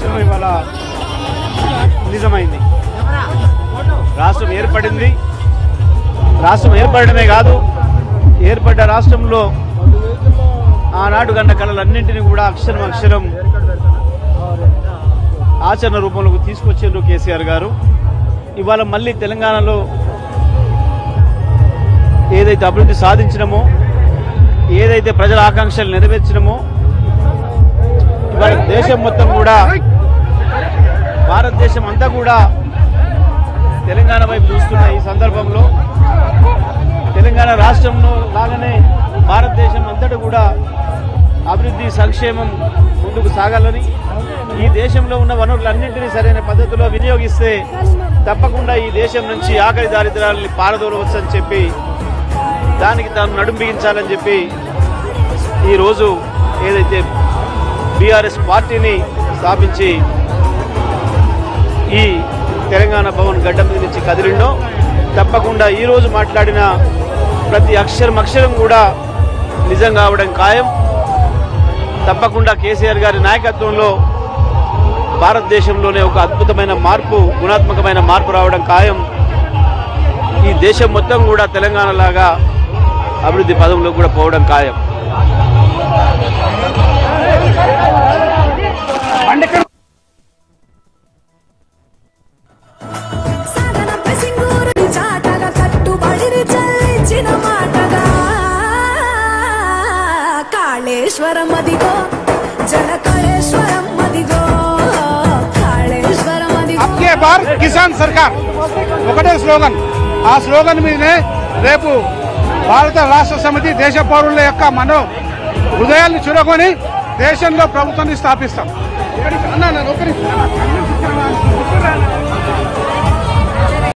చెప్పడం ఇవాళ నిజమైంది రాష్ట్రం ఏర్పడింది రాష్ట్రం ఏర్పడమే కాదు ఏర్పడ్డ రాష్ట్రంలో ఆనాడు కన్న కళలన్నింటినీ కూడా అక్షరం అక్షరం ఆచరణ రూపంలోకి తీసుకొచ్చిండ్రు కేసీఆర్ గారు ఇవాళ మళ్ళీ తెలంగాణలో ఏదైతే అభివృద్ధి సాధించినమో ఏదైతే ప్రజల ఆకాంక్షలు నెరవేర్చినమో ఇవాళ దేశం మొత్తం కూడా భారతదేశం అంతా కూడా తెలంగాణ వైపు చూస్తున్న ఈ సందర్భంలో తెలంగాణ రాష్ట్రంలో లాగానే భారతదేశం అంతటా కూడా అభివృద్ధి సంక్షేమం ముందుకు సాగాలని ఈ దేశంలో ఉన్న వనరులన్నింటినీ సరైన పద్ధతిలో వినియోగిస్తే తప్పకుండా ఈ దేశం నుంచి ఆకలి దారిద్ర్యాలని పారదోలవచ్చని చెప్పి దానికి తాను నడుం బిగించాలని చెప్పి ఈరోజు ఏదైతే బీఆర్ఎస్ పార్టీని స్థాపించి ఈ తెలంగాణ భవన్ గడ్డ మీద నుంచి కదిలిండో తప్పకుండా ఈ రోజు మాట్లాడిన ప్రతి అక్షరం అక్షరం కూడా నిజం కావడం ఖాయం తప్పకుండా కేసీఆర్ గారి నాయకత్వంలో భారతదేశంలోనే ఒక అద్భుతమైన మార్పు గుణాత్మకమైన మార్పు రావడం ఖాయం ఈ దేశం మొత్తం కూడా తెలంగాణ లాగా అభివృద్ధి పదంలో కూడా పోవడం ఖాయం సాగనంపై సింగూరుని చాటగా కట్టుబడిని చల్లించిన మాటగా కాళేశ్వరం అదిగో జల కాళేశ్వరం అదిగో కాళేశ్వరం అదిగో అబ్కే బార్ కిసాన్ సర్కార్ ఒకటే స్లోగన్ ఆ స్లోగన్ మీదనే రేపు భారత రాష్ట్ర సమితి దేశ పౌరుల యొక్క మనో హృదయాన్ని చురగొని దేశంలో ప్రభుత్వాన్ని స్థాపిస్తాం అన్నా, అన్నా, ఒక్క నిమిషం.